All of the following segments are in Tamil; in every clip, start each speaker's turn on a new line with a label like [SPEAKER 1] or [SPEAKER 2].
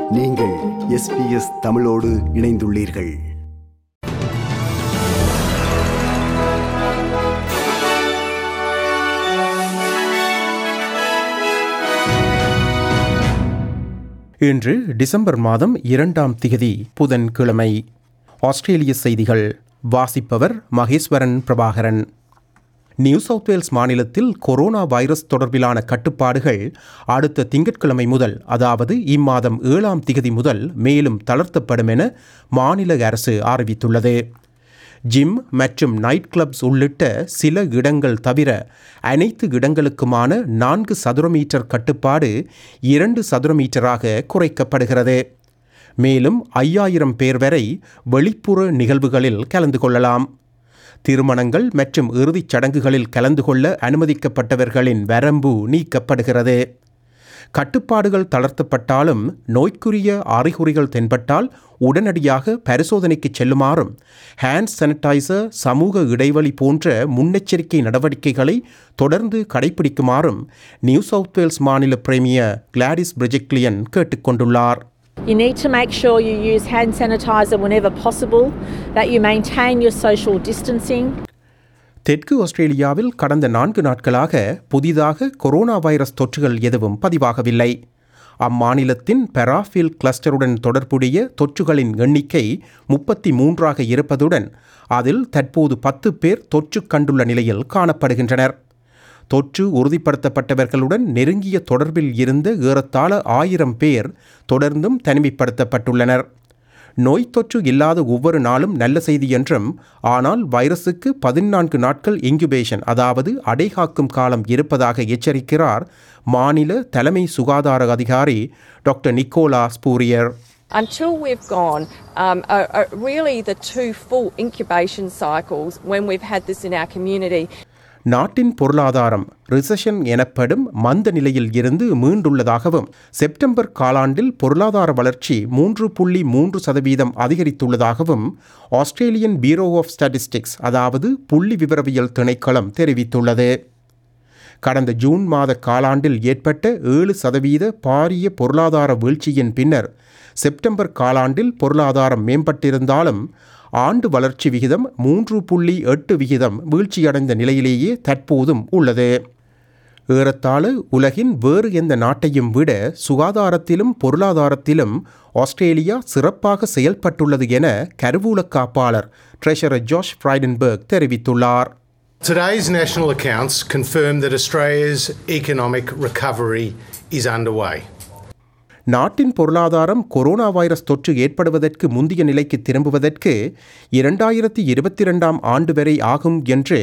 [SPEAKER 1] நீங்கள் எஸ்பிஎஸ் தமிழோடு இணைந்துள்ளீர்கள்
[SPEAKER 2] இன்று டிசம்பர் மாதம் இரண்டாம் திகதி புதன்கிழமை ஆஸ்திரேலிய செய்திகள் வாசிப்பவர் Maheswaran Prabhakaran New South Wales மாநிலத்தில் கொரோனா வைரஸ் தொடர்பிலான கட்டுப்பாடுகள் அடுத்த திங்கட்கிழமை முதல் அதாவது இம்மாதம் ஏழாம் திகதி முதல் மேலும் தளர்த்தப்படும் என மாநில அரசு அறிவித்துள்ளது ஜிம் மற்றும் நைட் கிளப்ஸ் உள்ளிட்ட சில இடங்கள் தவிர அனைத்து இடங்களுக்குமான நான்கு சதுர மீட்டர் கட்டுப்பாடு இரண்டு சதுர மீட்டராக குறைக்கப்படுகிறது மேலும் ஐயாயிரம் பேர் வரை வெளிப்புற நிகழ்வுகளில் கலந்து கொள்ளலாம் திருமணங்கள் மற்றும் இறுதிச் சடங்குகளில் கலந்து கொள்ள அனுமதிக்கப்பட்டவர்களின் வரம்பு நீக்கப்படுகிறது கட்டுப்பாடுகள் தளர்த்தப்பட்டாலும் நோய்க்குரிய அறிகுறிகள் தென்பட்டால் உடனடியாக பரிசோதனைக்கு செல்லுமாறும் ஹேண்ட் சானிடைசர் சமூக இடைவெளி போன்ற முன்னெச்சரிக்கை நடவடிக்கைகளை தொடர்ந்து கடைபிடிக்குமாறும் நியூ சவுத் வேல்ஸ் மாநில பிரேமியர் கிளாடிஸ் பிரிஜெக்லியன் கேட்டுக்கொண்டுள்ளார்
[SPEAKER 3] You need to make sure you use hand sanitizer whenever possible, that you maintain your social distancing.
[SPEAKER 2] தெற்கு ஆஸ்திரேலியாவில் கடந்த நான்கு நாட்களாக புதிதாக கொரோனா வைரஸ் தொற்றுகள் எதுவும் பதிவாகவில்லை அம்மாநிலத்தின் பெராஃபில் கிளஸ்டருடன் தொடர்புடைய தொற்றுகளின் எண்ணிக்கை முப்பத்தி மூன்றாக இருப்பதுடன் அதில் தற்போது பத்து பேர் தொற்று கண்டுள்ள நிலையில் காணப்படுகின்றனர் தொற்று உறுதிப்படுத்தப்பட்டவர்களுடன் நெருங்கிய தொடர்பில் இருந்த ஏறத்தாழ ஆயிரம் பேர் தொடர்ந்தும் தனிமைப்படுத்தப்பட்டுள்ளனர் நோய் தொற்று இல்லாத ஒவ்வொரு நாளும் நல்ல செய்தி என்றும் ஆனால் வைரஸுக்கு பதினான்கு நாட்கள் இன்குபேஷன் அதாவது அடைகாக்கும் காலம் இருப்பதாக எச்சரிக்கிறார் மாநில தலைமை சுகாதார அதிகாரி doctor Nicola Spurrier
[SPEAKER 4] until we've gone um, uh, uh, really the two full incubation cycles when we've had this in our community.
[SPEAKER 2] நாட்டின் பொருளாதாரம் ரிசெஷன் எனப்படும் மந்த நிலையில் இருந்து மீண்டுள்ளதாகவும் செப்டம்பர் காலாண்டில் பொருளாதார வளர்ச்சி மூன்று புள்ளி மூன்று சதவீதம் அதிகரித்துள்ளதாகவும் ஆஸ்திரேலியன் பீரோ ஆஃப் ஸ்டாட்டிஸ்டிக்ஸ் அதாவது புள்ளி விவரவியல் திணைக்களம் தெரிவித்துள்ளது கடந்த ஜூன் மாத காலாண்டில் ஏற்பட்ட ஏழு சதவீத பாரிய பொருளாதார வீழ்ச்சியின் பின்னர் செப்டம்பர் காலாண்டில் பொருளாதாரம் மேம்பட்டிருந்தாலும் ஆண்டு வளர்ச்சி விகிதம் மூன்று புள்ளி எட்டு விகிதம் வீழ்ச்சியடைந்த நிலையிலேயே தற்போதும் உள்ளது ஏறத்தாழ உலகின் வேறு எந்த நாட்டையும் விட சுகாதாரத்திலும் பொருளாதாரத்திலும் ஆஸ்திரேலியா சிறப்பாக செயல்பட்டுள்ளது என கருவூல காப்பாளர் ட்ரெஷரர் ஜாஷ் ஃப்ரைடன்பர்க் தெரிவித்துள்ளார்
[SPEAKER 5] Today's national accounts confirm that Australia's economic recovery is underway.
[SPEAKER 2] நாட்டின் பொருளாதாரம் கொரோனா வைரஸ் தொற்று ஏற்படுவதற்கு முந்தைய நிலைக்கு திரும்புவதற்கு இரண்டாயிரத்தி இருபத்தி ரெண்டாம் ஆண்டு வரை ஆகும் என்று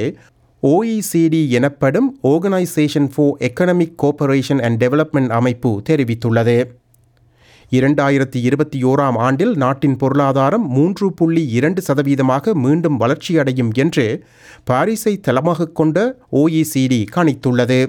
[SPEAKER 2] ஓஇசிடி எனப்படும் organisation for economic cooperation and development அமைப்பு தெரிவித்துள்ளது இரண்டாயிரத்தி இருபத்தி ஓராம் ஆண்டில் நாட்டின் பொருளாதாரம் மூன்று புள்ளி இரண்டு சதவீதமாக மீண்டும் வளர்ச்சியடையும் என்று பாரிஸை தளமாக கொண்ட ஓஇசிடி கணித்துள்ளது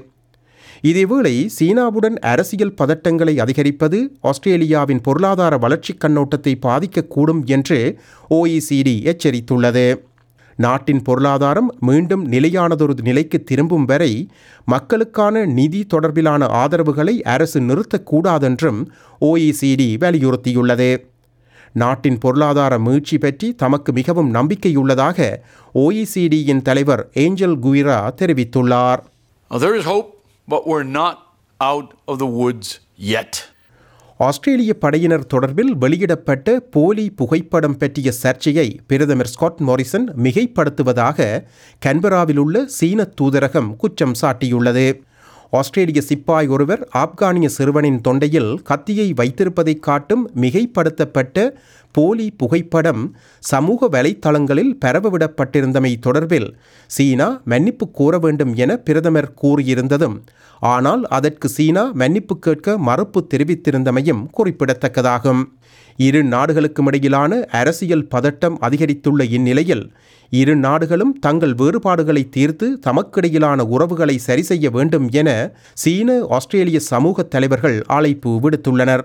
[SPEAKER 2] இதேவேளை சீனாவுடன் அரசியல் பதட்டங்களை அதிகரிப்பது ஆஸ்திரேலியாவின் பொருளாதார வளர்ச்சி கண்ணோட்டத்தை பாதிக்கக்கூடும் என்று ஓஇசிடி எச்சரித்துள்ளது நாட்டின் பொருளாதாரம் மீண்டும் நிலையானதொரு நிலைக்கு திரும்பும் வரை மக்களுக்கான நிதி தொடர்பிலான ஆதரவுகளை அரசு நிறுத்தக்கூடாதென்றும் ஓஇசிடி வலியுறுத்தியுள்ளது நாட்டின் பொருளாதார மீழ்ச்சி பற்றி தமக்கு மிகவும் நம்பிக்கையுள்ளதாக ஓஇசிடியின் தலைவர் ஏஞ்சல் குயிரா தெரிவித்துள்ளார்
[SPEAKER 6] Now, there is hope, but we're not out of the woods yet.
[SPEAKER 2] ஆஸ்திரேலிய படையினர் தொடர்பில் வெளியிடப்பட்ட போலி புகைப்படம் பற்றிய சர்ச்சையை பிரதமர் ஸ்காட் மோரிசன் மிகைப்படுத்துவதாக கன்பராவில் உள்ள சீன தூதரகம் குற்றம் சாட்டியுள்ளது ஆஸ்திரேலிய சிப்பாய் ஒருவர் ஆப்கானிய சிறுவனின் தொண்டையில் கத்தியை வைத்திருப்பதைக் காட்டும் மிகைப்படுத்தப்பட்ட போலி புகைப்படம் சமூக வலைத்தளங்களில் பரவவிடப்பட்டிருந்தமை தொடர்பில் சீனா மன்னிப்பு கோர வேண்டும் என பிரதமர் கூறியிருந்ததும் ஆனால் அதற்கு சீனா மன்னிப்பு கேட்க மறுப்பு தெரிவித்திருந்தமையும் குறிப்பிடத்தக்கதாகும் இரு நாடுகளுக்கும் இடையிலான அரசியல் பதட்டம் அதிகரித்துள்ள இந்நிலையில் இரு நாடுகளும் தங்கள் வேறுபாடுகளை தீர்த்து தமக்கிடையிலான உறவுகளை சரி செய்ய வேண்டும் என சீன ஆஸ்திரேலிய சமூக தலைவர்கள் அழைப்பு விடுத்துள்ளனர்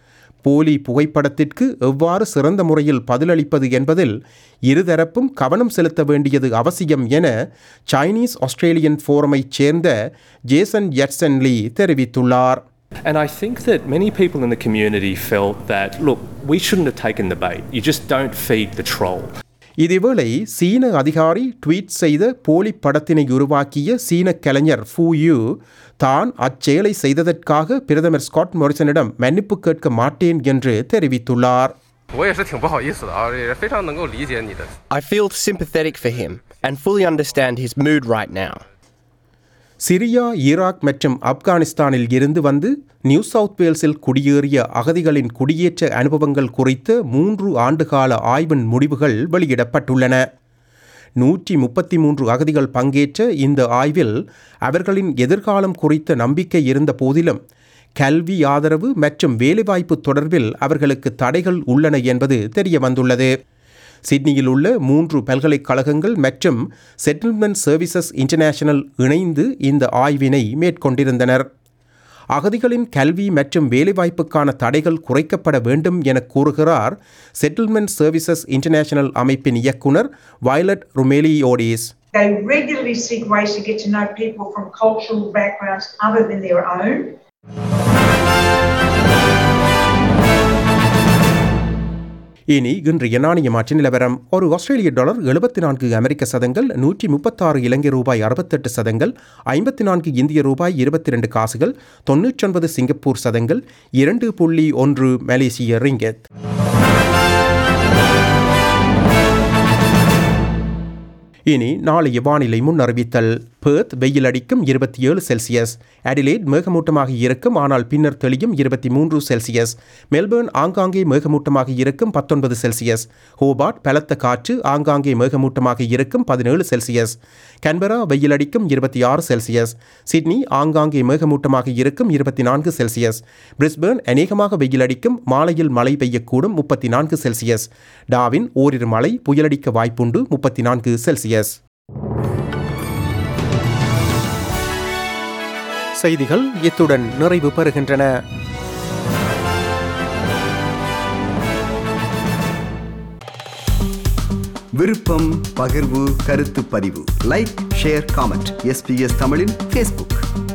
[SPEAKER 2] போலி புகைப்படத்திற்கு எவ்வாறு சிறந்த முறையில் பதிலளிப்பது என்பதில் இருதரப்பும் கவனம் செலுத்த வேண்டியது அவசியம் என சைனீஸ் ஆஸ்திரேலியன் ஃபோரமைச் சேர்ந்த ஜேசன் யட்சன் லீ தெரிவித்துள்ளார்
[SPEAKER 7] And I think that many people in the community felt that, look, we shouldn't have taken the bait. You just don't feed the troll.
[SPEAKER 2] இதேவேளை சீன அதிகாரி ட்வீட் செய்த போலி படத்தினை உருவாக்கிய சீன கலைஞர் ஃபூ யூ தான் அச்செயலை செய்ததற்காக பிரதமர் ஸ்காட் மொரிசனிடம் மன்னிப்பு கேட்க மாட்டேன் என்று தெரிவித்துள்ளார்
[SPEAKER 8] 我也是挺不好意思的啊，也非常能够理解你的。
[SPEAKER 9] I feel sympathetic for him and fully understand his mood right now.
[SPEAKER 2] Syria Iraq மற்றும் ஆப்கானிஸ்தானில் இருந்து வந்து நியூ சவுத் வேல்ஸில் குடியேறிய அகதிகளின் குடியேற்ற அனுபவங்கள் குறித்த மூன்று ஆண்டுகால ஆய்வின் முடிவுகள் வெளியிடப்பட்டுள்ளன நூற்றி முப்பத்தி மூன்று அகதிகள் பங்கேற்ற இந்த ஆய்வில் அவர்களின் எதிர்காலம் குறித்த நம்பிக்கை இருந்த போதிலும் கல்வி ஆதரவு மற்றும் வேலைவாய்ப்பு தொடர்பில் அவர்களுக்கு தடைகள் உள்ளன என்பது தெரிய வந்துள்ளது சிட்னியில் உள்ள மூன்று பல்கலைக்கழகங்கள் மற்றும் செட்டில்மெண்ட் சர்வீசஸ் இன்டர்நேஷனல் இணைந்து இந்த ஆய்வினை மேற்கொண்டிருந்தனர் அகதிகளின் கல்வி மற்றும் வேலைவாய்ப்புக்கான தடைகள் குறைக்கப்பட வேண்டும் என கூறுகிறார் செட்டில்மெண்ட் சர்வீசஸ் இன்டர்நேஷனல் அமைப்பின் இயக்குனர் Violet Rumeliotis
[SPEAKER 10] They regularly seek ways to get to know people from cultural backgrounds other than their own.
[SPEAKER 2] இனி இன்றைய நாணய மாற்று நிலவரம் ஒரு ஆஸ்திரேலிய டாலர் எழுபத்தி நான்கு அமெரிக்க சதங்கள் நூற்றி முப்பத்தாறு இலங்கை ரூபாய் அறுபத்தெட்டு சதங்கள் ஐம்பத்தி நான்கு இந்திய ரூபாய் இருபத்தி ரெண்டு காசுகள் தொன்னூற்றொன்பது சிங்கப்பூர் சதங்கள் இரண்டு புள்ளி ஒன்று மலேசிய ரிங்கெத் இனி நாளைய வானிலை முன் அறிவித்தல் பேர்த் வெயில் அடிக்கும் இருபத்தி ஏழு செல்சியஸ் அடிலேட் மேகமூட்டமாக இருக்கும் ஆனால் பின்னர் தெளியும் இருபத்தி மூன்று செல்சியஸ் மெல்பர்ன் ஆங்காங்கே மேகமூட்டமாக இருக்கும் பத்தொன்பது செல்சியஸ் ஹோபார்ட் பலத்த காற்று ஆங்காங்கே மேகமூட்டமாக இருக்கும் பதினேழு செல்சியஸ் கன்பரா வெயில் அடிக்கும் இருபத்தி ஆறு செல்சியஸ் சிட்னி ஆங்காங்கே மேகமூட்டமாக இருக்கும் இருபத்தி நான்கு செல்சியஸ் பிரிஸ்பேர்ன் அநேகமாக வெயில் அடிக்கும் மாலையில் மழை பெய்யக்கூடும் முப்பத்தி நான்கு செல்சியஸ் டாவின் ஓரிரு மழை புயலடிக்க வாய்ப்புண்டு முப்பத்தி நான்கு செல்சியஸ் செய்திகள் இத்துடன் நிறைவு பெறுகின்றன
[SPEAKER 1] விருப்பம் பகிர்வு கருத்து பதிவு லைக் ஷேர் காமெண்ட் எஸ்பிஎஸ் தமிழின் ஃபேஸ்புக்